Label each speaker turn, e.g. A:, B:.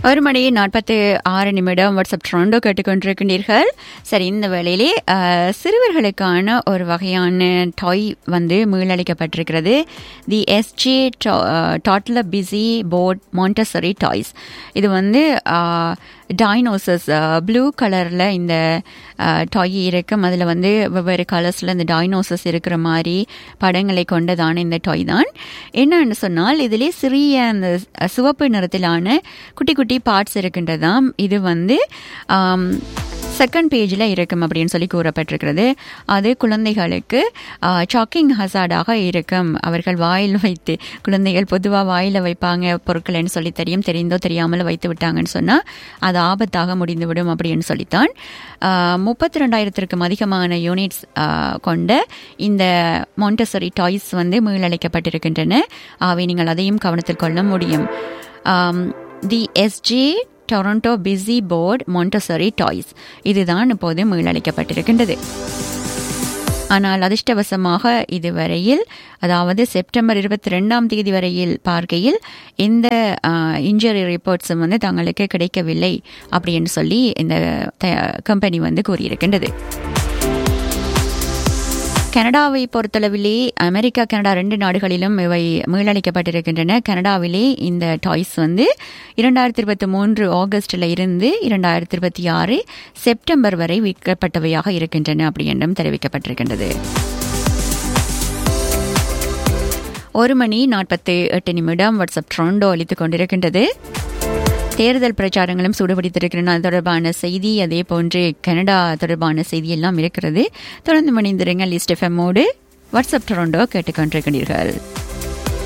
A: ஒரு மணி நாற்பத்தி ஆறு நிமிடம் வாட்ஸ்அப் ட்ரோண்டோ கேட்டுக்கொண்டிருக்கின்றீர்கள் சரி இந்த வேளையிலே அஹ், சிறுவர்களுக்கான ஒரு வகையான டாய் வந்து மீளளிக்கப்பட்டிருக்கிறது தி எஸ்ஜி டாட்ல பிஸி போர்ட் மாண்டசரி டாய்ஸ் இது வந்து டைனோசஸ் ப்ளூ கலரில் இந்த டாய் இருக்கும் அதில் வந்து வெவ்வேறு கலர்ஸில் இந்த டைனோசஸ் இருக்கிற மாதிரி படங்களை கொண்டதான இந்த டாய் தான் என்னன்னு சொன்னால் இதிலே சிறிய அந்த சிவப்பு நிறத்திலான குட்டி குட்டி பார்ட்ஸ் இருக்கின்றதாம் இது வந்து செகண்ட் பேஜில் இருக்கும் அப்படின்னு சொல்லி கூறப்பட்டிருக்கிறது அது குழந்தைகளுக்கு சாக்கிங் ஹசார்டாக இருக்கும் அவர்கள் வாயில் வைத்து குழந்தைகள் பொதுவாக வாயில் வைப்பாங்க பொருட்கள்னு சொல்லி தெரியும் தெரிந்தோ தெரியாமல் வைத்து விட்டாங்கன்னு சொன்னால் அது ஆபத்தாக முடிந்துவிடும் அப்படின்னு சொல்லித்தான் முப்பத்தி ரெண்டாயிரத்திற்கும் அதிகமான யூனிட்ஸ் கொண்ட இந்த மாண்டசரி டாய்ஸ் வந்து மீளளிக்கப்பட்டிருக்கின்றன ஆகவே நீங்கள் அதையும் கவனத்தில் கொள்ள முடியும் the SG Toronto busy board Montessori toys இதுதான் இப்போது மீளளிக்கப்பட்டிருக்கின்றது ஆனால் அதிர்ஷ்டவசமாக இதுவரையில் அதாவது செப்டம்பர் இருபத்தி ரெண்டாம் தேதி வரையில் பார்க்கையில் எந்த இன்ஜுரி ரிப்போர்ட்ஸும் வந்து தங்களுக்கு கிடைக்கவில்லை அப்படின்னு சொல்லி இந்த கம்பெனி வந்து கூறியிருக்கின்றது கனடாவை பொறுத்தளவிலே அமெரிக்கா கனடா ரெண்டு நாடுகளிலும் இவை மீளளிக்கப்பட்டிருக்கின்றன கனடாவிலே இந்த டாய்ஸ் வந்து இரண்டாயிரத்தி இருபத்தி மூன்று ஆகஸ்டில் இருந்து இரண்டாயிரத்தி இருபத்தி ஆறு செப்டம்பர் வரை விற்கப்பட்டவையாக இருக்கின்றன அப்படி என்றும் தெரிவிக்கப்பட்டிருக்கின்றது ஒரு மணி நாற்பத்தி எட்டு நிமிடம் வாட்ஸ்அப் ட்ரோண்டோ அளித்துக் கொண்டிருக்கின்றது தேர்தல் பிரச்சாரங்களும் சூடுபிடித்திருக்கின்றன அது தொடர்பான செய்தி அதே போன்று கனடா தொடர்பான செய்தி எல்லாம் இருக்கிறது தொடர்ந்து மணிந்திருங்கள் லிஸ்ட் எஃப்எம்மோடு வாட்ஸ்அப் டொரண்டோ கேட்டுக்கொண்டிருக்கிறீர்கள்